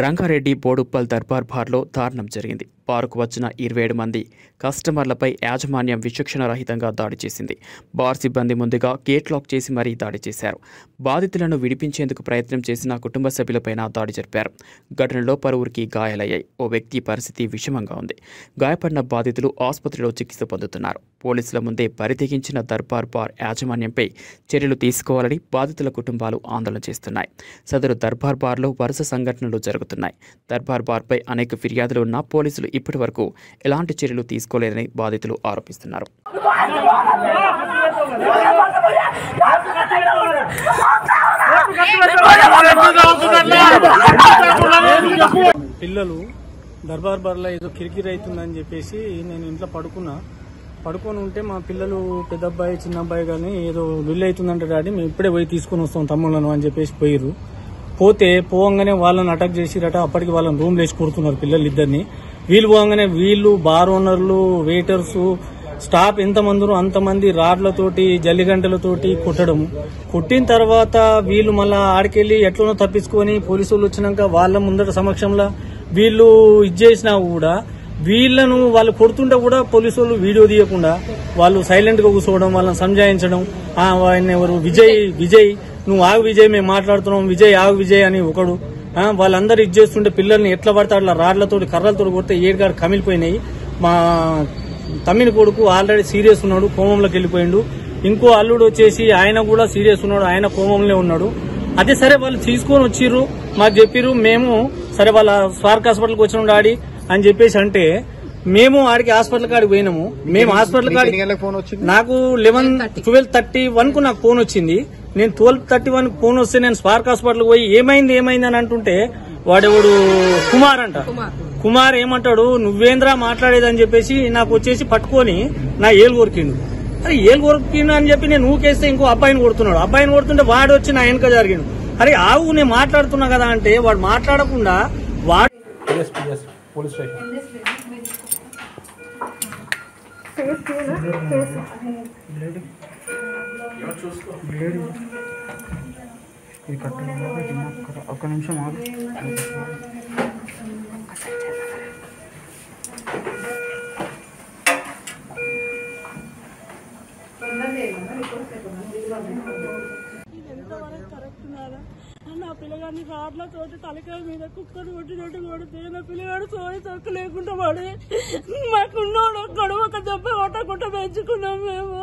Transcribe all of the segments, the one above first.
రంగారెడ్డి బోడుప్పల్ దర్బార్ బార్లో దారుణం జరిగింది బారుకు వచ్చిన ఇరవై ఏడు మంది కస్టమర్లపై యాజమాన్యం విచక్షణ రహితంగా దాడి చేసింది బార్ సిబ్బంది ముందుగా గేట్ లాక్ చేసి మరీ దాడి చేశారు బాధితులను విడిపించేందుకు ప్రయత్నం చేసిన కుటుంబ సభ్యులపైన దాడి జరిపారు ఘటనలో పలువురికి గాయాలయ్యాయి ఓ వ్యక్తి పరిస్థితి విషమంగా ఉంది గాయపడిన బాధితులు ఆసుపత్రిలో చికిత్స పొందుతున్నారు పోలీసుల ముందే బరితెగించిన దర్బార్ బార్ యాజమాన్యంపై చర్యలు తీసుకోవాలని బాధితుల కుటుంబాలు ఆందోళన చేస్తున్నాయి సదరు దర్బార్ బార్లో వరుస సంఘటనలు జరుగుతున్నాయి దర్బార్ బార్పై అనేక ఫిర్యాదులు ఉన్నా పోలీసులు ఇప్పటి వరకు ఎలాంటి చర్యలు తీసుకోలేదని బాధితులు ఆరోపిస్తున్నారు పిల్లలు దర్బార్ బార్లో ఏదో కిరికిరి అవుతుందని చెప్పేసి నేను ఇంట్లో పడుకున్నా పడుకొని ఉంటే మా పిల్లలు పెద్ద అబ్బాయి చిన్న అబ్బాయి కానీ ఏదో లుల్లి అవుతుందంటే డాడీ మేము ఇప్పుడే పోయి తీసుకొని వస్తాం తమ్ముళ్ళను అని చెప్పేసి పోయిర్రు పోతే పోవంగానే వాళ్ళని అటాక్ చేసిరట అప్పటికి వాళ్ళని రూమ్ లేచి కొడుతున్నారు పిల్లలు ఇద్దరిని వీళ్ళు పోగానే వీళ్ళు బార్ ఓనర్లు వెయిటర్స్ స్టాఫ్ ఎంతమంది అంతమంది రాడ్లతోటి జల్లిగంటలతోటి కొట్టడం కొట్టిన తర్వాత వీళ్ళు మళ్ళా ఆడికెళ్ళి ఎట్లనో తప్పించుకొని పోలీసు వాళ్ళు వచ్చినాక వాళ్ళ ముందట సమక్షంలో వీళ్ళు ఇది చేసినా కూడా వీళ్ళను వాళ్ళు కొడుతుంటే కూడా పోలీసు వాళ్ళు వీడియో తీయకుండా వాళ్ళు సైలెంట్ గా కూర్చోవడం వాళ్ళని సంజాయించడం ఆ, ఆయన ఎవరు విజయ్ విజయ్ నువ్వు ఆగు విజయ్ మేము మాట్లాడుతున్నాం విజయ్ ఆగు విజయ్ అని ఒకడు ఆ, వాళ్ళందరూ ఇది చేస్తుంటే పిల్లల్ని ఎట్లా పడితే అట్లా రాడ్లతోటి కర్రలతో కొడితే ఏడుగాడు కమిలిపోయినాయి మా తమ్మిని కొడుకు ఆల్రెడీ సీరియస్ ఉన్నాడు కోమంలోకి వెళ్ళిపోయిండు ఇంకో అల్లుడు వచ్చేసి ఆయన కూడా సీరియస్ ఉన్నాడు ఆయన కోమంలోనే ఉన్నాడు అదే సరే వాళ్ళు తీసుకొని వచ్చిర్రు మాకు చెప్పిర్రు మేము సరే వాళ్ళ స్వార్క్ హాస్పిటల్కి వచ్చిన డాడీ అని చెప్పేసి అంటే మేము ఆడికి హాస్పిటల్ కాడికి పోయినాము మేము హాస్పిటల్ కాడికి ఫోన్ వచ్చింది నాకు లెవెన్ ట్వెల్వ్ థర్టీ వన్ కు నాకు ఫోన్ వచ్చింది నేను ట్వెల్వ్ థర్టీ వన్ ఫోన్ వస్తే నేను స్పార్క్ హాస్పిటల్ పోయి ఏమైంది ఏమైంది అని అంటుంటే వాడెవడు కుమార్ అంట కుమార్ ఏమంటాడు నువ్వేంద్రా మాట్లాడేది అని చెప్పేసి నాకు వచ్చేసి పట్టుకొని నా ఏలు కొరికిండు అరే ఏలు కొరికిండు అని చెప్పి నేను ఊకేస్తే ఇంకో అబ్బాయిని కొడుతున్నాడు అబ్బాయిని కొడుతుంటే వాడు వచ్చి నా వెనక జరిగిండు అరే ఆవు నేను మాట్లాడుతున్నా కదా అంటే వాడు మాట్లాడకుండా వాడు పోలీస్ స్టేషన్ ఇది కట్టు ఒక్క నిమిషం ఆగు ఎంతవరకు కరెక్ట్ నారా నా పిల్లగాడిని రాడ్లతోటి తలకాయ మీద కుక్కను కొట్టినట్టు కొడితే నా పిల్లగాడు సోయి తొక్క లేకుండా పడి మాకున్నోడు ఒక్కడు ఒక దెబ్బ కొట్టకుండా పెంచుకున్నాం మేము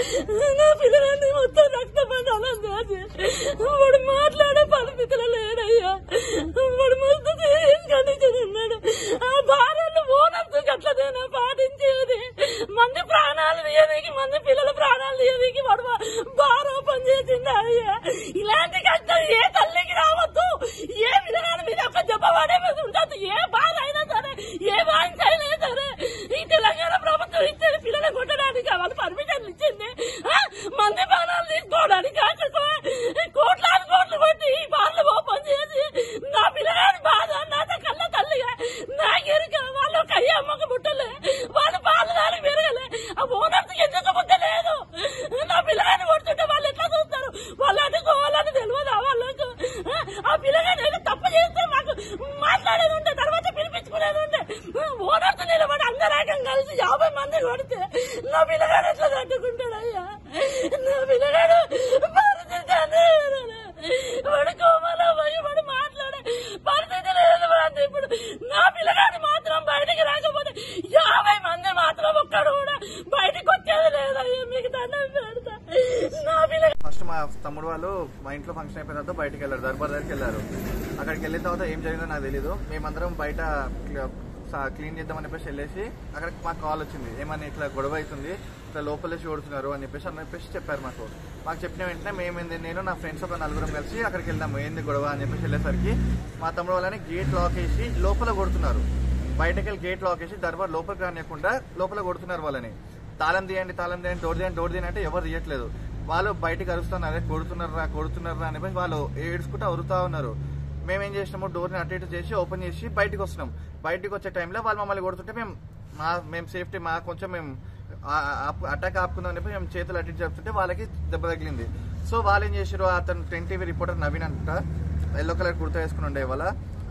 నా పిల్లగాడిని మొత్తం రక్తపడాలని చేసి వాడు మాట్లాడే పరిస్థితులు లేడయ్యా వాడు మస్తు సీరియస్ కండిషన్ ఉన్నాడు ఆ భార్యను ఓనంతు గట్లదేనా పాటించేది మంది ప్రాణాలు తీయడానికి మంది పిల్లల ప్రాణాలు తీయడానికి వాడు బార్ ఓపెన్ చేసింది అయ్యా ఇలాంటి కష్టం ఏ తల్లికి రావద్దు ఏ విధానం మీద ఒక దెబ్బ పడే మీద ఉండదు ఏ బాధ అయినా సరే ఏ వాయిస్ అయినా సరే ఈ తెలంగాణ ప్రభుత్వం ఇచ్చేది పిల్లలు కొట్టడానికి వాళ్ళు పర్మిషన్లు ఇచ్చింది ఆ? మంది ప్రాణాలు తీసుకోవడానికి కాకపోతే కోట్లాది కోట్లు కొట్టి ఈ బార్లు ఓపెన్ చేసి నా పిల్లగాడి బాధ నా కళ్ళ తల్లిగా నా ఎరుక వాళ్ళు ఒక అయ్య అమ్మక పుట్టలే వాళ్ళు పాలు దానికి పెరగలే ఆ ఓనర్స్ ఎందుకు బుద్ధ లేదు నా పిల్లగాని కొడుతుంటే వాళ్ళు ఎట్లా చూస్తారు వాళ్ళు అడ్డుకోవాలని తెలియదు వాళ్ళకు ఆ పిల్లగాని ఏదో తప్పు చేస్తే మాకు మాట్లాడేది ఉంటే తర్వాత పిలిపించుకునేది ఉంటే ఓనర్స్ నిలబడి అందరాకం కలిసి యాభై మంది కొడితే నా పిల్లగాడు ఎట్లా తట్టుకుంటాడు అయ్యా నా పిల్లగాడు పరిస్థితి వాడు కోమలో పోయి వాడు మాట్లాడే పరిస్థితి లేదు వాడిని ఇప్పుడు నా పిల్లగాడు మాత్రం బయటికి రాకపోతే యాభై మంది మాత్రం ఒక్కడు కూడా బయటకు వచ్చేది లేదయ్యా మీకు దండం పెడతా నా పిల్ల ఫస్ట్ మా తమ్ముడు వాళ్ళు మా ఇంట్లో ఫంక్షన్ అయిపోయిన తర్వాత బయటకు వెళ్ళారు దర్బార్ దగ్గరికి వెళ్ళారు అక్కడికి వెళ్ళిన తర్వాత ఏం జరిగిందో నాకు తెలియదు మేమందరం బయట క్ల- సా- క్లీన్ చేద్దామని చెప్పేసి వెళ్ళేసి అక్కడ మాకు కాల్ వచ్చింది ఏమని ఇట్లా గొడవ అవుతుంది ఇట్లా లోపలేసి ఓడుతున్నారు అని చెప్పేసి అని చెప్పేసి చెప్పారు మాకు మాకు చెప్పిన వెంటనే మేమేంది నేను నా ఫ్రెండ్స్ ఒక నలుగురం కలిసి అక్కడికి వెళ్దాము ఏంది గొడవ అని చెప్పేసి వెళ్ళేసరికి మా తమ్ముడు వాళ్ళని గేట్ లాక్ వేసి లోపల కొడుతున్నారు బయటకి వెళ్ళి గేట్ లాక్ వేసి దర్బార్ లోపలికి రానియకుండా లోపల కొడుతున్నారు వాళ్ళని తాళం తీయండి తాళం తీయండి డోర్ తీయండి డోర్ తీయండి అంటే ఎవరు తీయట్లేదు వాళ్ళు బయటకు అరుస్తున్నారు అదే కొడుతున్నారా కొడుతున్నారా అని చెప్పేసి వాళ్ళు ఏడ్చుకుంటూ అరుతా ఉన్నారు మేమేం చేసినాము డోర్ని అటు ఇటు చేసి ఓపెన్ చేసి బయటకు వస్తున్నాం బయటకు వచ్చే టైంలో వాళ్ళు మమ్మల్ని కొడుతుంటే మేము మా మేము సేఫ్టీ మా కొంచెం మేము అటాక్ ఆపుకుందాం అని చెప్పి మేము చేతులు అటు ఇటు చెప్తుంటే వాళ్ళకి దెబ్బ తగిలింది సో వాళ్ళు ఏం చేశారు అతను టెన్ టీవీ రిపోర్టర్ నవీన్ అంట ఎల్లో కలర్ కుర్తా వేసుకుని ఉండే వాళ్ళ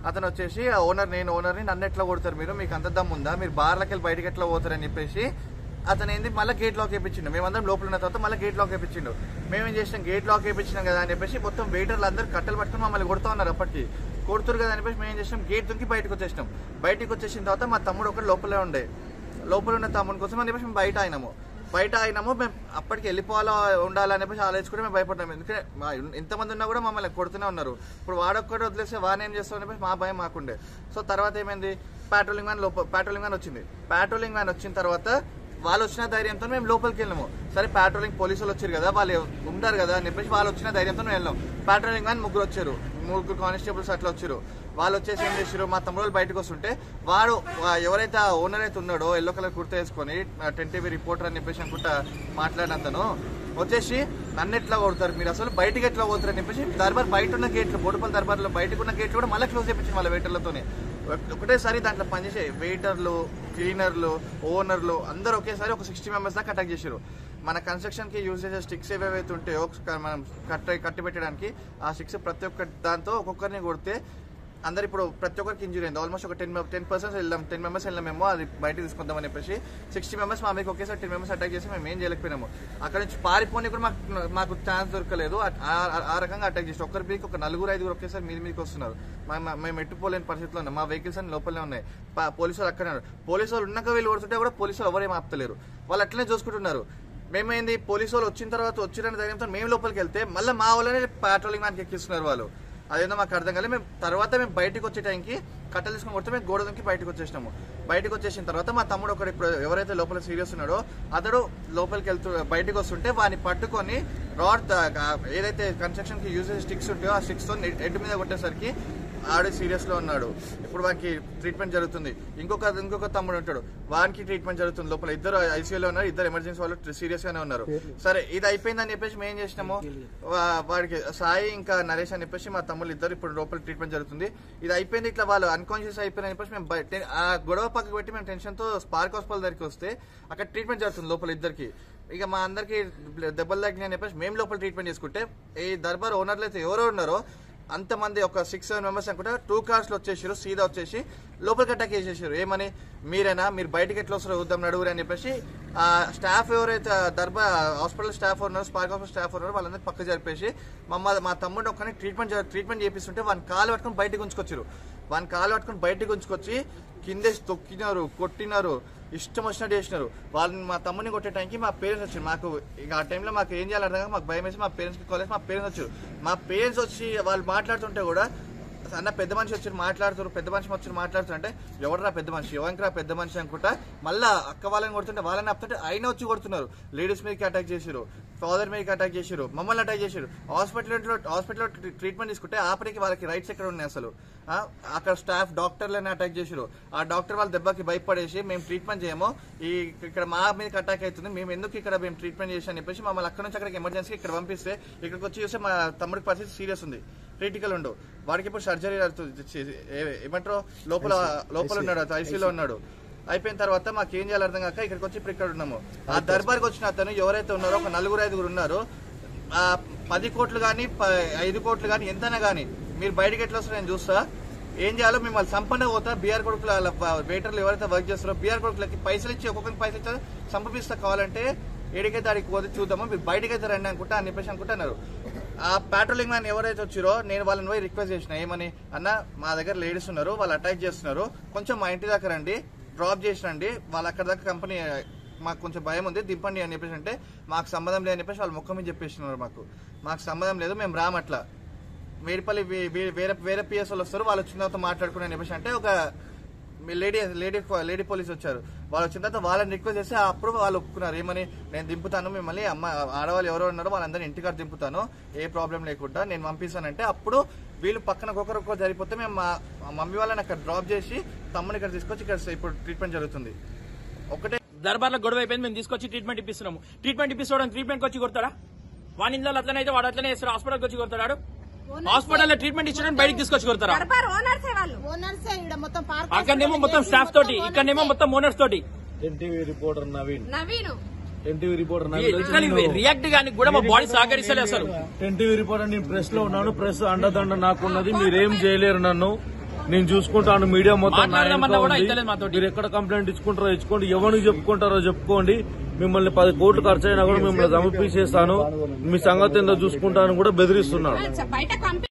అతను వచ్చేసి ఆ ఓనర్ నేను ఓనర్ని నన్ను ఎట్లా కొడతారు మీరు మీకు అంత దమ్ము ఉందా మీరు బార్లకి వెళ్ళి బయటకి ఎట్లా పోతారని చెప్పేసి అతను ఏంది మళ్ళీ గేట్ లాక్ వేయించిండు మేమందరం లోపల ఉన్న తర్వాత మళ్ళీ గేట్ లాక్ వేయించిండు మేమేం చేసినాం గేట్ లాక్ వేయించినాం కదా అని చెప్పేసి మొత్తం వెయిటర్లు అందరూ కట్టెలు పట్టుకుని మమ్మల్ని కొడుతూ ఉన్నారు అప్పటికి కొడుతురు కదా అని చెప్పేసి మేము ఏం చేసినాం గేట్ దుంకి బయటకు వచ్చేసినాం బయటకు వచ్చేసిన తర్వాత మా తమ్ముడు ఒకటి లోపలే ఉండే లోపల ఉన్న తమ్ముడి కోసం అని చెప్పేసి మేము బయట అయినాము బయట అయినాము మేము అప్పటికి వెళ్ళిపోవాలా ఉండాలని చెప్పేసి ఆలోచించుకుంటే మేము భయపడ్డాము ఎందుకంటే మా ఎంతమంది ఉన్నా కూడా మమ్మల్ని కొడుతూనే ఉన్నారు ఇప్పుడు వాడొక్కటి వదిలేస్తే వాడిని ఏం చేస్తామని చెప్పేసి మా భయం మాకుండే సో తర్వాత ఏమైంది పాట్రోలింగ్ మ్యాన్ లోపల పాట్రోలింగ్ మ్యాన్ వచ్చింది పాట్రోలింగ్ మ్యాన్ వచ్చిన తర్వాత వాళ్ళు వచ్చిన ధైర్యంతో మేము లోపలికి వెళ్ళాము సరే పాట్రోలింగ్ పోలీసులు వచ్చారు కదా వాళ్ళు ఉంటారు కదా అని చెప్పేసి వాళ్ళు వచ్చిన ధైర్యంతో మేము వెళ్ళాం పాట్రోలింగ్ మ్యాన్ ముగ్గురు వచ్చారు ముగ్గురు కానిస్టేబుల్స్ అట్లా వచ్చారు వాళ్ళు వచ్చేసి ఏం చేసారు మా తమ్ముడు బయటకు వస్తుంటే వాడు వా- ఎవరైతే ఆ ఓనర్ అయితే ఉన్నాడో ఎల్లో కలర్ కుర్తా వేసుకొని టెన్ టీవీ రిపోర్టర్ అని చెప్పేసి అనుకుంటా మాట్లాడినంతను వచ్చేసి నన్ను ఎట్లా కొడతారు మీరు అసలు బయటికి ఎట్లా పోతారు అని చెప్పేసి దర్బార్ బయట ఉన్న గేట్లు బోడుపల్లి దర్బార్లో బయటకు ఉన్న గేట్లు కూడా మళ్ళీ క్లోజ్ చేయించింది వాళ్ళ వెయిటర్లతోనే ఒకటేసారి దాంట్లో పనిచేసే వెయిటర్లు క్లీనర్లు ఓనర్లు అందరూ ఒకేసారి ఒక సిక్స్టీ మెంబర్స్ దాకా అటాక్ చేశారు మన కన్స్ట్రక్షన్ కి యూజ్ చేసే స్టిక్స్ ఏవైతే ఉంటాయో క- మనం కట్ట కట్టి పెట్టడానికి ఆ స్టిక్స్ ప్రతి ఒక్క దాంతో ఒక్కొక్కరిని కొడితే అందరు ఇప్పుడు ప్రతి ఒక్కరికి ఇంజరీ అయింది ఆల్మోస్ట్ ఒక టెన్ టెన్ పర్సెంట్ వెళ్ళాం టెన్ మెంబర్స్ వెళ్ళాం మేము అది బయట తీసుకుందాం అని చెప్పేసి సిక్స్టీ మెంబర్స్ మా మీకు ఒకేసారి టెన్ మెంబర్స్ అటాక్ చేసి మేము ఏం చేయలేకపోయినాము అక్కడ నుంచి పారిపోని కూడా మాకు మాకు ఛాన్స్ దొరకలేదు ఆ- ఆ- ఆ రకంగా అటాక్ చేసి ఒక్కరి మీకు ఒక నలుగురు ఐదుగురు ఒకేసారి మీది మీదకి వస్తున్నారు మా- మా- మేము ఎట్టుకోలేని పరిస్థితిలో ఉన్నాం మా వెహికల్స్ అన్ని లోపలనే ఉన్నాయి పా- పోలీసు వాళ్ళు అక్కడే ఉన్నారు పోలీసు వాళ్ళు ఉన్నాక వీళ్ళు కొడుతుంటే కూడా పోలీసు వాళ్ళు ఎవరేం ఆపుతలేరు వాళ్ళు అట్లనే చూసుకుంటున్నారు మేమైంది పోలీసు వాళ్ళు వచ్చిన తర్వాత వచ్చిరని ధైర్యంతో మేము లోపలికి వెళ్తే మళ్ళీ మా వాళ్ళనే పాట్రోలింగ్ మ్యాన్కి ఎక్కిస్తున్నారు వాళ్ళు అదేందో మాకు అర్థం కాలేదు మేము తర్వాత మేము బయటకు వచ్చే టైంకి కట్టలు తీసుకొని కొడితే మేము గోడ దుంకి బయటకు వచ్చేసినాము బయటకు వచ్చేసిన తర్వాత మా తమ్ముడు ఒకడు ఇప్పుడు ఎవరైతే లోపల సీరియస్ ఉన్నాడో అతడు లోపలికి వెళ్తూ బయటకు వస్తుంటే వాడిని పట్టుకొని రాడ్ ఏదైతే కన్స్ట్రక్షన్ కి యూజ్ చేసే స్టిక్స్ ఉంటాయో ఆ స్టిక్స్ తో హెడ్ మీద కొట్టేసరికి ఆడే సీరియస్ లో ఉన్నాడు ఇప్పుడు వానికి ట్రీట్మెంట్ జరుగుతుంది ఇంకొక ఇంకొక తమ్ముడు ఉంటాడు వానికి ట్రీట్మెంట్ జరుగుతుంది లోపల ఇద్దరు ఐసీయూలో ఉన్నారు ఇద్దరు ఎమర్జెన్సీ వాళ్ళు సీరియస్ గానే ఉన్నారు సరే ఇది అయిపోయిందని చెప్పేసి మేము ఏం చేసినాము వా- వాడికి సాయి ఇంకా నరేష్ అని చెప్పేసి మా తమ్ముళ్ళు ఇద్దరు ఇప్పుడు లోపల ట్రీట్మెంట్ జరుగుతుంది ఇది అయిపోయింది ఇట్లా వాళ్ళు అన్కాన్షియస్ అయిపోయిన చెప్పేసి మేము బయ- టెన్- ఆ గొడవ పక్కకు పెట్టి మేము టెన్షన్ తో స్పార్క్ హాస్పిటల్ దగ్గరికి వస్తే అక్కడ ట్రీట్మెంట్ జరుగుతుంది లోపల ఇద్దరికి ఇక మా అందరికి దెబ్బలు తగ్గినాయని చెప్పేసి మేము లోపల ట్రీట్మెంట్ చేసుకుంటే ఈ దర్బార్ ఓనర్లు అయితే ఎవరో ఉన్నారో అంతమంది ఒక సిక్స్ సెవెన్ మెంబర్స్ అనుకుంటా టూ కార్స్ లో వచ్చేసారు సీదా వచ్చేసి లోపలికి అటాక్ చేసేసారు ఏమని మీరేనా మీరు బయటకి ఎట్లా వస్తారో చూద్దాం నడుగురు అని చెప్పేసి ఆ స్టాఫ్ ఎవరైతే దర్బా హాస్పిటల్ స్టాఫ్ ఉన్నారో స్పార్క్ హాస్పిటల్ స్టాఫ్ ఉన్నారో వాళ్ళందరూ పక్క జరిపేసి మమ్మ మా తమ్ముడు ఒక్కని ట్రీట్మెంట్ ట్రీట్మెంట్ చేపిస్తుంటే వాని కాలు పట్టుకొని బయటకు ఉంచుకొచ్చారు వాని కాలు పట్టుకొని బయటకు ఉంచుకొచ్చి కిందేసి తొక్కినారు కొట్టినారు ఇష్టం వచ్చినట్టు చేసినారు వాళ్ళని మా తమ్ముని కొట్టే టైంకి మా పేరెంట్స్ వచ్చారు మాకు ఇక ఆ టైంలో మాకు ఏం చేయాలి అర్థం కాక మాకు భయం వేసి మా పేరెంట్స్కి కాల్ చేసి మా పేరెంట్స్ వచ్చారు మా పేరెంట్స్ వచ్చి వాళ్ళు మాట్లాడుతుంటే కూడా అన్న పెద్ద మనిషి వచ్చి మాట్లాడుతారు పెద్ద మనిషి వచ్చి మాట్లాడుతుంటే ఎవడరా పెద్ద మనిషి ఎవరికిరా పెద్ద మనిషి అనుకుంటా మళ్ళా అక్క వాళ్ళని కొడుతుంటే వాళ్ళని ఆపుతుంటే ఆయన వచ్చి కొడుతున్నారు లేడీస్ మీదకి అటాక్ చేశారు ఫాదర్ మీదకి అటాక్ చేశారు మమ్మల్ని అటాక్ చేశారు హాస్పిటల్లో హాస్పిటల్లో ట్రీట్మెంట్ తీసుకుంటే ఆపరికి వాళ్ళకి రైట్స్ ఎక్కడ ఉన్నాయి అసలు ఆ, అక్కడ స్టాఫ్ డాక్టర్లని అటాక్ చేశారు ఆ డాక్టర్ వాళ్ళ దెబ్బకి భయపడేసి మేము ట్రీట్మెంట్ చేయము ఈ ఇక్కడ మా మీదకి అటాక్ అవుతుంది మేము ఎందుకు ఇక్కడ మేము ట్రీట్మెంట్ చేసామని చెప్పేసి మమ్మల్ని అక్కడ నుంచి అక్కడికి ఎమర్జెన్సీ ఇక్కడ పంపిస్తే ఇక్కడికి వచ్చి చూస్తే మా తమ్ముడికి పరిస్థితి సీరియస్ ఉంది క్రిటికల్ ఉండు వాడికి ఇప్పుడు సర్జరీ ఏమంటారు లోపల లోపల ఉన్నాడు ఐసీలో ఉన్నాడు అయిపోయిన తర్వాత మాకు ఏం చేయాలి అర్థం కాక ఇక్కడికి వచ్చి ఇప్పుడు ఇక్కడ ఉన్నాము ఆ దర్బార్కి వచ్చిన అతను ఎవరైతే ఉన్నారో ఒక నలుగురు ఐదుగురు ఉన్నారు ఆ పది కోట్లు కానీ ఐదు కోట్లు కానీ ఎంతైనా కానీ మీరు బయటకి ఎట్లా వస్తారో నేను చూస్తా ఏం చేయాలో మిమ్మల్ని సంపన్న పోతా బీఆర్ కొడుకులు వాళ్ళ వెయిటర్లు ఎవరైతే వర్క్ చేస్తారో బీఆర్ కొడుకులకి పైసలు ఇచ్చి ఒక్కొక్కరికి పైసలు ఇచ్చా సంపపిస్తా కావాలంటే ఏడికైతే ఆడికి పోతే చూద్దాము మీరు బయటకైతే రండి అనుకుంటా అని చెప్పేసి అనుకుంటున్నారు ఆ పెట్రోలింగ్ మ్యాన్ ఎవరైతే వచ్చిరో నేను వాళ్ళని పోయి రిక్వెస్ట్ చేసిన ఏమని అన్న మా దగ్గర లేడీస్ ఉన్నారు వాళ్ళు అటాక్ చేస్తున్నారు కొంచెం మా ఇంటి దగ్గర రండి డ్రాప్ చేసి రండి వాళ్ళు అక్కడ దాకా కంపెనీ మాకు కొంచెం భయం ఉంది దింపండి అని చెప్పేసి అంటే మాకు సంబంధం లేదని చెప్పేసి వాళ్ళు ముఖం మీద చెప్పేస్తున్నారు మాకు మాకు సంబంధం లేదు మేము రామట్లా వేడిపల్లి వే- వే- వేరే వేరే పిఎస్ వాళ్ళు వస్తారు వాళ్ళు వచ్చిన తర్వాత మాట్లాడుకుని అని చెప్పేసి అంటే ఒక లేడీ లేడీ లేడీ పోలీస్ వచ్చారు వాళ్ళు వచ్చిన తర్వాత వాళ్ళని రిక్వెస్ట్ చేస్తే అప్పుడు వాళ్ళు ఒప్పుకున్నారు ఏమని నేను దింపుతాను మిమ్మల్ని అమ్మ ఆడవాళ్ళు ఎవరో ఉన్నారో వాళ్ళందరినీ ఇంటికాడ దింపుతాను ఏ ప్రాబ్లం లేకుండా నేను పంపిస్తానంటే అప్పుడు వీళ్ళు పక్కన ఒకరొకరు జరిగిపోతే మేము మా మా మమ్మీ వాళ్ళని అక్కడ డ్రాప్ చేసి తమ్ముని ఇక్కడ తీసుకొచ్చి ఇక్కడ ఇప్పుడు ట్రీట్మెంట్ జరుగుతుంది ఒకటే దర్బార్లో గొడవ అయిపోయింది మేము తీసుకొచ్చి ట్రీట్మెంట్ ఇప్పిస్తున్నాము ట్రీట్మెంట్ ఇప్పిస్తాడు ట్రీట్మెంట్ వచ్చి కొడతాడా వాని ఇంట్లో అట్లనే అయితే వాడు అట్లనే చేస్తాడు హాస్పిటల్కి వచ్చి కొడతాడు హాస్పిటల్లో ట్రీట్మెంట్ ఇచ్చడానికి బయటికి తీసుకొచ్చి కొడతారా దర్బార్ ఓనర్సే వాళ్ళు ఓనర్సే ఈడ మొత్తం పార్క్ అక్కడనేమో మొత్తం స్టాఫ్ తోటి ఇక్కడనేమో మొత్తం ఓనర్స్ తోటి NTV reporter Naveen Naveen NTV reporter Naveen react కానీ కూడా మా బాడీ సహకరిస్తలే అసలు ఎన్టీవీ రిపోర్టర్ నేను ప్రెస్ లో ఉన్నాను ప్రెస్ అండదండ నాకున్నది మీరేం చేయలేరు నన్ను నేను చూసుకుంటాను మీడియా మొత్తం నా మాట్లాడదామన్నా వెనక కూడా ఉంది. ఇస్తలేదు మాతోటి. మీరు ఎక్కడ కంప్లైంట్ ఇచ్చుకుంటారో ఇచ్చుకోండి ఎవరికి చెప్పుకుంటారో చెప్పుకోండి మిమ్మల్ని పది కోట్లు ఖర్చు అయినా కూడా మిమ్మల్ని సమర్పించేస్తాను మీ సంగతి ఏందో చూసుకుంటాను కూడా బెదిరిస్తున్నాను బయట కంపెనీ